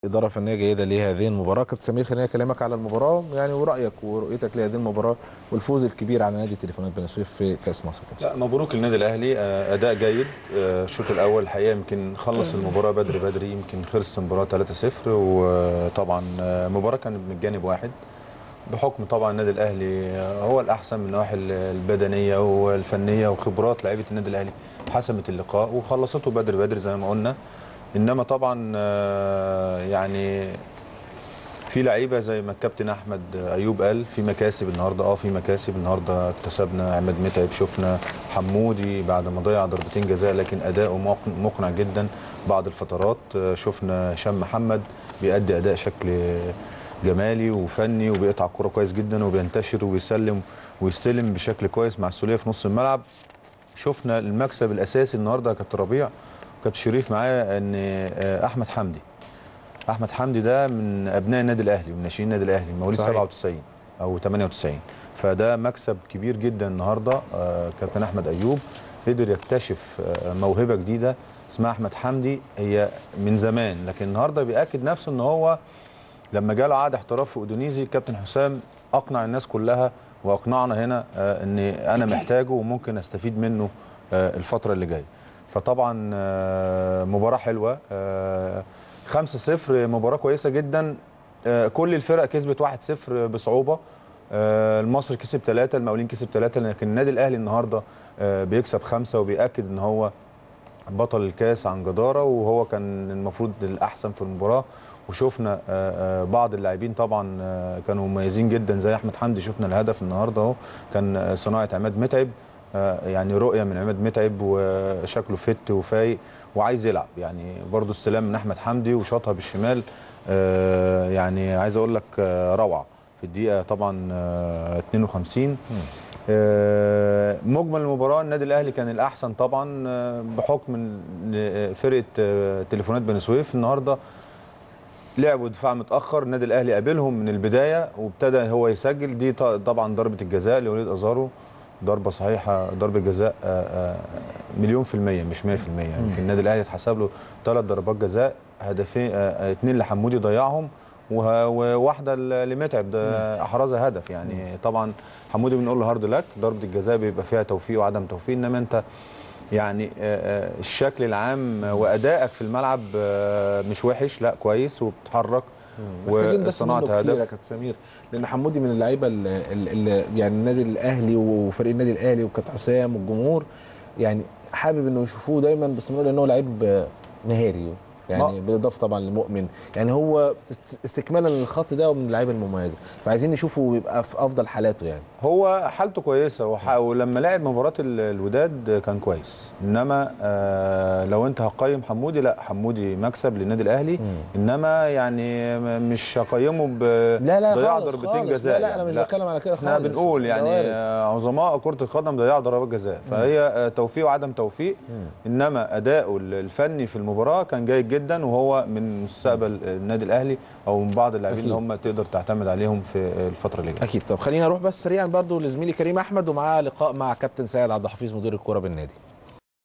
إدارة فنية جيدة لهذه المباراة كابتن سمير خليني أكلمك على المباراة يعني ورأيك ورؤيتك لهذه المباراة والفوز الكبير على نادي تليفونات بني سويف في كأس مصر لا مبروك للنادي الاهلي آه، اداء جيد آه، الشوط الاول الحقيقه يمكن خلص المباراه بدري بدري يمكن خلصت المباراه 3-0 وطبعا آه، مباراه كانت من جانب واحد بحكم طبعا النادي الاهلي آه، هو الاحسن من النواحي البدنيه والفنيه وخبرات لعيبه النادي الاهلي حسمت اللقاء وخلصته بدري بدري زي ما قلنا انما طبعا آه، يعني في لعيبه زي ما الكابتن احمد ايوب قال في مكاسب النهارده اه في مكاسب النهارده اكتسبنا عماد متعب شفنا حمودي بعد ما ضيع ضربتين جزاء لكن اداؤه مقن- مقنع جدا بعض الفترات آه، شفنا هشام محمد بيأدي اداء شكل جمالي وفني وبيقطع الكوره كويس جدا وبينتشر ويسلم ويستلم بشكل كويس مع السوليه في نص الملعب شفنا المكسب الاساسي النهارده يا كابتن ربيع وكابتن شريف معايا ان آه، احمد حمدي احمد حمدي ده من ابناء النادي الاهلي ومن ناشئين النادي الاهلي مواليد صحيح. 97 او 98 فده مكسب كبير جدا النهارده آه، كابتن احمد ايوب قدر يكتشف آه، موهبه جديده اسمها احمد حمدي هي من زمان لكن النهارده بياكد نفسه ان هو لما جاله عقد احتراف في اودونيزي الكابتن حسام اقنع الناس كلها واقنعنا هنا آه، ان انا محتاجه وممكن استفيد منه آه، الفتره اللي جايه فطبعا آه، مباراه حلوه آه، 5-0 مباراه كويسه جدا آه، كل الفرق كسبت 1-0 بصعوبه آه، المصري كسب ثلاثة المقاولين كسب ثلاثة لكن النادي الاهلي النهارده آه، بيكسب خمسة وبيأكد ان هو بطل الكاس عن جداره وهو كان المفروض الاحسن في المباراه وشفنا آه، آه، بعض اللاعبين طبعا آه، كانوا مميزين جدا زي احمد حمدي شفنا الهدف النهارده اهو كان آه، صناعه عماد متعب آه، يعني رؤيه من عماد متعب وشكله فت وفايق وعايز يلعب يعني برضو استلام من احمد حمدي وشاطها بالشمال آه، يعني عايز اقول لك آه، روعه في الدقيقه طبعا آه، 52 آه، مجمل المباراه النادي الاهلي كان الاحسن طبعا آه، بحكم إن فرقه آه، تليفونات بني سويف النهارده لعبوا دفاع متاخر النادي الاهلي قابلهم من البدايه وابتدى هو يسجل دي ط- طبعا ضربه الجزاء لوليد ازارو ضربه صحيحه ضربه جزاء آه، آه، مليون في الميه مش 100% يعني يمكن النادي الاهلي اتحسب له ثلاث ضربات جزاء هدفين اثنين لحمودي ضيعهم وه- وواحده ل- لمتعب ده احرزها هدف يعني طبعا حمودي بنقول له هارد لك ضربه الجزاء بيبقى فيها توفيق وعدم توفيق انما انت يعني آه، آه، الشكل العام وادائك في الملعب آه، مش وحش لا كويس وبتتحرك محتاجين بس وصناعه منه كتير يا هدف كابتن سمير لأن حمودي من اللعيبة اللي اللي- يعني النادي الأهلي وفريق النادي الأهلي وكابتن حسام والجمهور يعني حابب إنه يشوفوه دايما باستمرار لأن هو لعيب آه، مهاري يعني بالاضافه طبعا لمؤمن يعني هو استكمالا للخط ده ومن اللعيبه المميزه فعايزين نشوفه يبقى في افضل حالاته يعني هو حالته كويسه وح- ولما لعب مباراه ال- الوداد كان كويس انما آه لو انت هقيم حمودي لا حمودي مكسب للنادي الاهلي انما يعني م- مش هقيمه لا لا بضياع خالص ضربتين خالص. جزاء لا لا يعني. انا مش بتكلم على كده احنا خالص بنقول ده يعني وارد. آه، عظماء كره القدم ضيعوا ضربات جزاء فهي آه، توفيق وعدم توفيق انما اداؤه الفني في المباراه كان جيد جدا وهو من مستقبل النادي الاهلي او من بعض اللاعبين اللي أكيد. هم تقدر تعتمد عليهم في الفتره اللي جايه اكيد طب خلينا نروح بس سريعا برضو لزميلي كريم احمد ومعاه لقاء مع كابتن سيد عبد الحفيظ مدير الكره بالنادي